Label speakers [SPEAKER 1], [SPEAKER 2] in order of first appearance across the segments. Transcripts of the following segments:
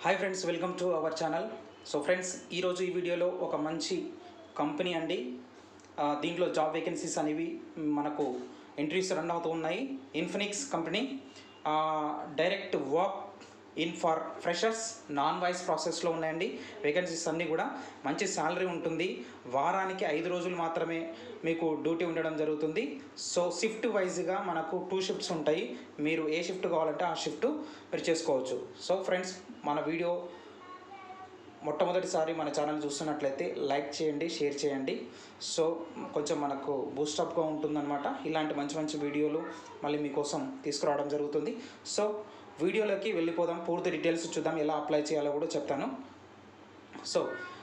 [SPEAKER 1] hi friends welcome to our channel so friends ఈరోజు ఈ వీడియోలో ఒక మంచి కంపెనీ అండి ఆ, దీంట్లో జాబ్ వేకెన్సీస్ అనేవి మనకు ఇంటర్వ్యూస్ రన్ అవుతూ ఉన్నాయి Infinix company direct walk in for freshers non voice ప్రాసెస్లో ఉన్నాయండి వేకెన్సీస్ అన్నీ కూడా మంచి శాలరీ ఉంటుంది వారానికి ఐదు రోజులు మాత్రమే మీకు డ్యూటీ ఉండడం జరుగుతుంది సో షిఫ్ట్ వైజ్గా మనకు టూ షిఫ్ట్స్ ఉంటాయి మీరు ఏ షిఫ్ట్ కావాలంటే ఆ షిఫ్ట్ మీరు చేసుకోవచ్చు సో ఫ్రెండ్స్ మన వీడియో మొట్టమొదటిసారి మన ఛానల్ చూస్తున్నట్లయితే లైక్ చేయండి షేర్ చేయండి సో కొంచెం మనకు బూస్టప్గా ఉంటుందన్నమాట ఇలాంటి మంచి మంచి వీడియోలు మళ్ళీ మీకోసం తీసుకురావడం జరుగుతుంది సో వీడియోలోకి వెళ్ళిపోదాం పూర్తి డీటెయిల్స్ చూద్దాం ఎలా అప్లై చేయాలో కూడా చెప్తాను సో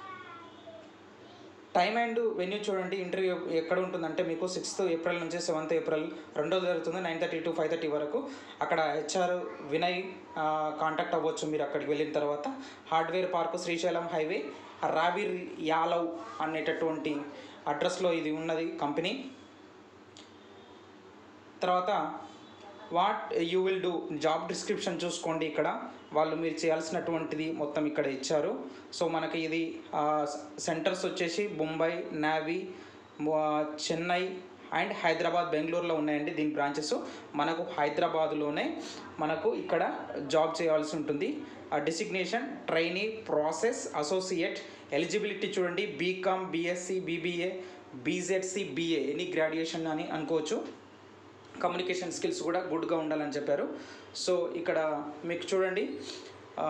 [SPEAKER 1] టైం అండ్ వెన్యూ చూడండి ఇంటర్వ్యూ ఎక్కడ ఉంటుందంటే మీకు సిక్స్త్ ఏప్రిల్ నుంచి సెవెంత్ ఏప్రిల్ రెండో జరుగుతుంది nine thirty to five thirty వరకు అక్కడ హెచ్ఆర్ వినయ్ ఆ, కాంటాక్ట్ అవ్వచ్చు మీరు అక్కడికి వెళ్ళిన తర్వాత హార్డ్వేర్ పార్క్ శ్రీశైలం హైవే రాబిర్ యాలవ్ అనేటటువంటి అడ్రస్లో ఇది ఉన్నది కంపెనీ తర్వాత what you will do job description చూసుకోండి ఇక్కడ వాళ్ళు మీరు చేయాల్సినటువంటిది మొత్తం ఇక్కడ ఇచ్చారు సో మనకి ఇది సెంటర్స్ వచ్చేసి బొంబాయి నావీ చెన్నై అండ్ హైదరాబాద్ బెంగళూరులో ఉన్నాయండి దీని బ్రాంచెస్ మనకు హైదరాబాద్లోనే మనకు ఇక్కడ జాబ్ చేయాల్సి ఉంటుంది ఆ designation trainee process associate eligibility చూడండి BCom BSc BBA BZC BA any graduation అని అనుకోవచ్చు కమ్యూనికేషన్ స్కిల్స్ కూడా గుడ్గా ఉండాలని చెప్పారు సో ఇక్కడ మీకు చూడండి ఆ,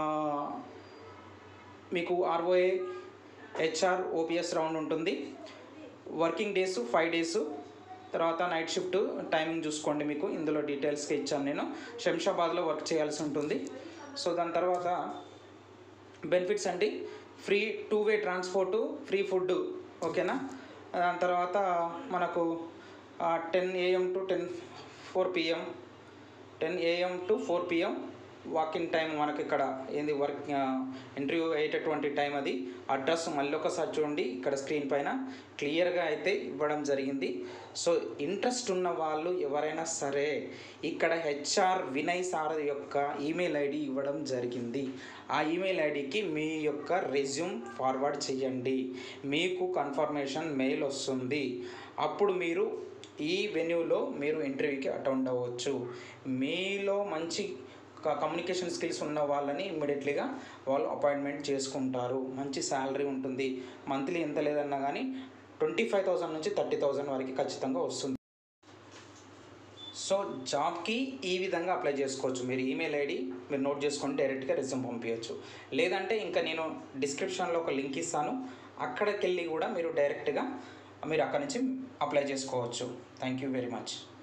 [SPEAKER 1] మీకు ఆర్ఓఏ హెచ్ఆర్ ఓపీఎస్ రౌండ్ ఉంటుంది వర్కింగ్ డేస్ ఫైవ్ డేస్ తర్వాత నైట్ షిఫ్ట్ టైమింగ్ చూసుకోండి మీకు ఇందులో డీటెయిల్స్గా ఇచ్చాను నేను శంషాబాద్లో వర్క్ చేయాల్సి ఉంటుంది సో దాని తర్వాత బెనిఫిట్స్ అండి free two way transport free food ఓకేనా దాని తర్వాత మనకు ten AM to ten four PM ten AM to four PM walking time మనకి ఇక్కడ ఏంది వర్క్ ఇంటర్వ్యూ అయ్యేటటువంటి టైం అది అడ్రస్ మళ్ళీ ఒకసారి చూడండి ఇక్కడ స్క్రీన్ పైన క్లియర్గా అయితే ఇవ్వడం జరిగింది సో ఇంట్రెస్ట్ ఉన్న వాళ్ళు ఎవరైనా సరే ఇక్కడ హెచ్ఆర్ వినయ్ సార్ యొక్క ఈమెయిల్ ఐడి ఇవ్వడం జరిగింది ఆ ఈమెయిల్ ఐడికి మీ యొక్క రెజ్యూమ్ ఫార్వర్డ్ చేయండి మీకు కన్ఫర్మేషన్ మెయిల్ వస్తుంది అప్పుడు మీరు ఈ వెన్యూలో మీరు ఇంటర్వ్యూకి అటెండ్ అవ్వచ్చు మీలో మంచి క- కమ్యూనికేషన్ స్కిల్స్ ఉన్న వాళ్ళని ఇమ్మీడియట్లీగా వాళ్ళు అపాయింట్మెంట్ చేసుకుంటారు మంచి శాలరీ ఉంటుంది మంత్లీ ఎంత లేదన్నా కానీ ట్వంటీ ఫైవ్ థౌసండ్ నుంచి థర్టీ థౌసండ్ వరకు ఖచ్చితంగా వస్తుంది సో జాబ్కి ఈ విధంగా అప్లై చేసుకోవచ్చు మీరు ఈమెయిల్ ఐడి మీరు నోట్ చేసుకొని డైరెక్ట్గా రెజ్యూమ్ పంపించవచ్చు లేదంటే ఇంకా నేను డిస్క్రిప్షన్లో ఒక లింక్ ఇస్తాను అక్కడికి వెళ్ళి కూడా మీరు డైరెక్ట్గా మీరు అక్కడ నుంచి అప్లై చేసుకోవచ్చు థ్యాంక్ యూ వెరీ మచ్